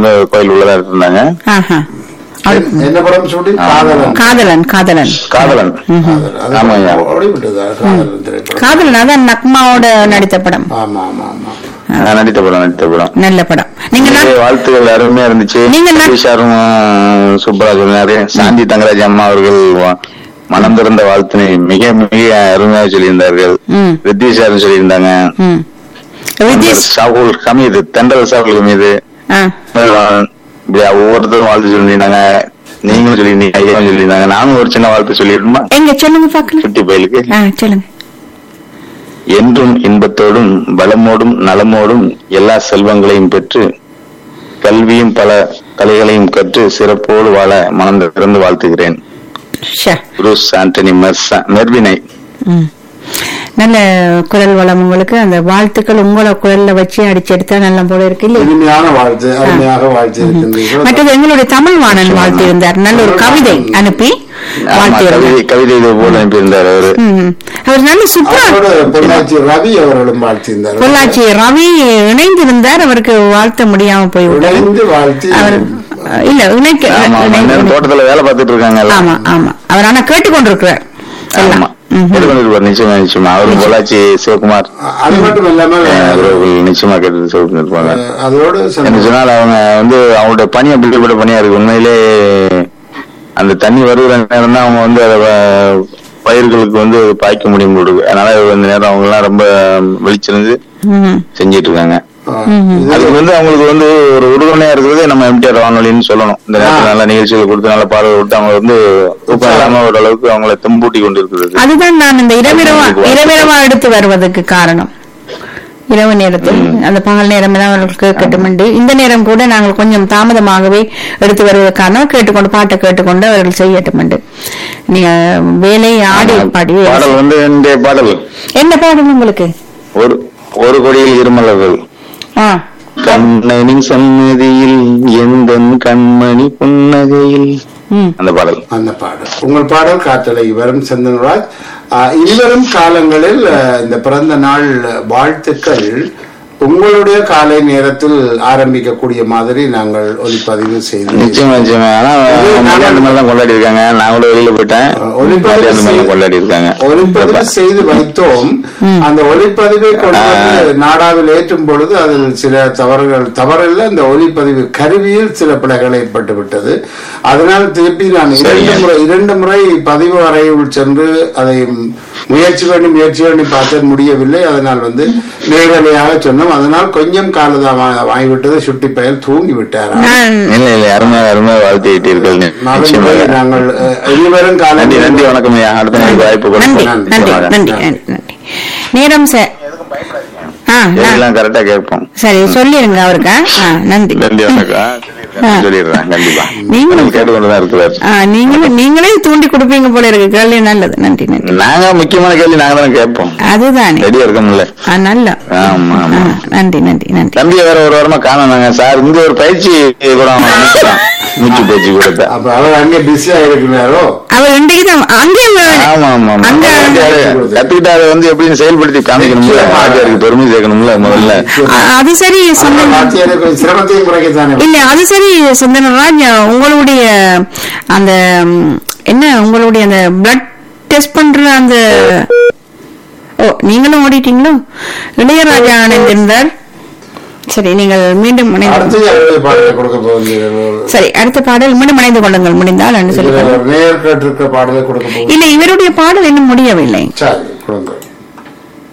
வந்து கோயில் உள்ளதா இருந்தாங்க ஆஹா அது- என்ன படம் சொல்லி காதலன் காதலன் காதலன் காதலன் காதலன். அது ஆமாய்யா. ஓடிவிட்டதா காதலன் திரைப்படம் காதலன் அதான் நக்மாவோட நடித்த படம் ஆமா ஆமா ஆமா நான் நடித்த படம் நடித்த படம் நல்ல படம் நீங்க ந- நிறைய வாழ்த்துக்கள் அருமையா இருந்துச்சு நீங்க ந- ஸ்ரீஷாரும் சூப்பரா சொன்னாரு சாந்தி தங்கராஜ் அம்மா அவர்கள் வா- மனம் திறந்த வாழ்த்தினை மிக மிக அருமையாக சொல்லியிருந்தார்கள் ம். ரித்திஷாரும் சொல்லியிருந்தாங்க ம். ரிஜிஸ் சாகுல் ஹமீது தென்றல் சாகுல் ஹமீது ஆ இப்படி ஒவ்வொருத்தரும் வாழ்த்து சொல்லியிருந்தாங்க நீங்களும் சொல்லியிருந்தீங்க ஐயாவும் சொல்லியிருந்தாங்க நானும் ஒரு சின்ன வாழ்த்து சொல்லிருமா எங்க சொல்லுங்க பாக்கலாம் சுட்டி பயலுக்கு ஆ சொல்லுங்க என்றும் இன்பத்தோடும் பலமோடும் நலமோடும் எல்லா செல்வங்களையும் பெற்று கல்வியும் பல கலைகளையும் கற்று சிறப்போடு வாழ மனம் திறந்து வாழ்த்துகிறேன் ஷா புரூஸ் ஆண்டனி மெர்சா மெர்வினை ம். நல்ல குரல் வளம் உங்களுக்கு அந்த வாழ்த்துக்கள் உங்களோட குரல்ல வச்சு அடிச்செடுத்தா நல்ல போல இருக்கு இல்லையா இனிமையான வாழ்த்து அருமையாக வாழ்த்து இருக்கின்றீர்கள் மற்றது எங்களுடைய தமிழ் வாணன் வாழ்த்து இருந்தார் நல்ல ஒரு கவிதை அனுப்பி ஆமா வாழ்த்து கவிதை இருந்தார் கவிதை இது போல அனுப்பியிருந்தார் அவரு ம். அவர் நல்ல சூப்பரா அவரோட பொள்ளாச்சி ரவி அவர்களும் வாழ்த்தியிருந்தார் பொள்ளாச்சி ரவி இணைந்திருந்தார் அவருக்கு வாழ்த்த முடியாம போய்விட்டார் இணைந்து வாழ்த்தி அவர் இல்ல இணைக்க ஆமா ஆமா. இணை- நேரம் தோட்டத்துல வேலை பார்த்துட்டு இருக்காங்க எல்லாம். ஆமா ஆமா அவர் ஆனா கேட்டுக்கொண்டிருக்கிறார் ஆமா எல்லாம். ம்ஹும். கேட்டுக்கொண்டிருப்பார் நிச்சயமா நிச்சயமா அவரும் பொள்ளாச்சி சிவகுமார் அது மட்டும் இல்லாமல் அஹ், அவர்கள் நிச்சயமா கேட்டு சொல்லிருப்பாங்க அஹ், அதோடு என்ன சந்தோஷம். சொன்னால் அவங்க வந்து அவங்களுடைய பணி அப்படிப்பட்ட பணியா இருக்கு உண்மையிலே அந்த தண்ணி வருகிற நேரம் தான் அவங்க வந்து அதை வ- பயிர்களுக்கு வந்து பாய்க்க முடியும் போல இருக்கு. அதனால இந்த நேரம் அவங்க எல்லாம் ரொம்ப விழிச்சிருந்து ம். செஞ்சிட்டு இருக்காங்க அஹ், இது அதுக்கு வந்து அவங்களுக்கு வந்து ஒரு உறுதுணையா இருக்கிறது நம்ம எம்டிஆர் வானொலின்னு சொல்லணும் இந்த நேரத்தில் நல்ல நிகழ்ச்சிகள் கொடுத்து நல்ல பாடல் கொடுத்து அவங்க வந்து தூக்கம் இல்லாம ஓரளவுக்கு அவங்களை தெம்பூட்டி கொண்டு இருக்கிறது அதுதான் நான் இந்த இரவிரவா இரவிரவா எடுத்து வருவதற்கு காரணம் இரவு நேரத்தில் அந்த பகல் நேரம் எல்லாம் அவர்கள் கேட்கட்டும் என்று இந்த நேரம் கூட நாங்கள் கொஞ்சம் தாமதமாகவே எடுத்து வருவதற்கு காரணம் கேட்டுக்கொண்டு பாட்டை கேட்டுக்கொண்டு அவர்கள் செய்யட்டும் என்று நீங்க வேலை ஆடி பாடி பாடல் வந்து இந்த பாடல் என்ன பாடல் உங்களுக்கு ஒரு ஒரு கொடியில் இருமலர்கள் ஆ கண்ணனின் சன்னதியில் எந்த கண்மணி புன்னகையில் ம் அந்த பாடல் அந்த பாடல் உங்கள் பாடல் காற்றலை வரும் செந்தன்ராஜ் ஆஹ், இனிவரும் காலங்களில் ஆஹ், இந்த பிறந்த நாள் வாழ்த்துக்கள் உங்களுடைய காலை நேரத்தில் ஆரம்பிக்கக்கூடிய மாதிரி நாங்கள் ஒலிப்பதிவு செய்து நிச்சயமா நிச்சயமா ஆனா மதியானம் மேல தான் கொண்டாடி இருக்காங்க நான் கூட வெளியில போயிட்டேன் ஒளிப்பதிவு மதியானம் மேல செய்து- கொண்டாடி இருக்காங்க ஒளிப்பதிவு செய்து வைத்தோம் அந்த ஒளிப்பதிவை கொண்டு வந்து நாடாவில் ஏற்றும் பொழுது அதில் சில தவறுகள் தவறல்ல இந்த ஒளிப்பதிவு கருவியில் சில பிழைகள் ஏற்பட்டு விட்டது அதனால் திருப்பி நான் இரண்டு சரிங்க. முறை இரண்டு முறை பதிவு அறையுள் சென்று அதை முயற்சி பண்ணி முயற்சி பண்ணி பார்த்து முடியவில்லை அதனால் வந்து நேரடியாக சொன்னோம் அதனால் கொஞ்சம் காலதா வாங்கிவிட்டது சுட்டி பயல் தூங்கி விட்டாரா நான் இல்ல இல்ல அருமையா அருமையா வாழ்த்திட்டீர்கள் நிச்சயமா நாளை நாங்கள் அஹ், இனிவரும் காலம் நன்றி நன்றி வணக்கம் ஐயா அடுத்த நாள் வாய்ப்பு நன்றி கொடுப்போம் நன்றி நிச்சயமாக. நன்றி நன்றி நேரம் சார் ஆ நான்- எல்லாம் கரெக்டா கேட்போம் சரி சொல்லிருங்க அவருக்கு ஆ நன்றி நன்றி வணக்கம் சொல்லிடுறேன் கண்டிப்பா நீங்களும் கேட்டுக்கொண்டுதான் இருக்கிறார் ஆ நீங்களும் நீங்களே தூண்டி கொடுப்பீங்க போல இருக்கு கேள்வி நல்லது நன்றி நன்றி நாங்க முக்கியமான கேள்வி நாங்க தானே கேட்போம் அதுதானே ரெடியா இருக்கோம்ல ஆ நல்ல ஆமா ஆ, ஆமா நன்றி நன்றி நன்றி தம்பியை வேற ஒரு வாரமா காணாங்க சார் இங்க ஒரு பயிற்சி கூட அவன் அனுப்பிச்சான். மூச்சு பயிற்சி கொடுத்த அப்ப அவர் அங்கே பிஸியா இருக்கிறாரோ அவர் இன்றைக்கு தான் அங்கே ஆமா ஆமா ஆமா அங்க கத்துக்கிட்டாரு வந்து எப்படின்னு செயல்படுத்தி காமிக்கணும்ல வாத்தியாருக்கு பெருமை சேர்க்கணும்ல முதல்ல அ- அது சரி சொந்தம் வாத்தியாரை கொஞ்சம் சிரமத்தையும் குறைக்கத்தானே இல்ல அது சரி சந்தனராஜ் உங்களுடைய அந்த ம், என்ன உங்களுடைய அந்த பிளட் டெஸ்ட் பண்ற அந்த ஓ நீங்களும் ஓடிட்டீங்களோ இளையராஜா இணைந்திருந்தார் சரி நீங்கள் மீண்டும் இணைந்து அடுத்து யாருடைய பாடலை கொடுக்க போகிறீர்கள் சரி அடுத்த பாடல் மீண்டும் இணைந்து கொள்ளுங்கள் முடிந்தால் என்று இதுல சொல்லி ஒரு நேர் கேட்டிருக்க பாடலை கொடுக்க போகிறீர்கள் இல்ல இவருடைய பாடல் இன்னும் முடியவில்லை சரி கொடுங்க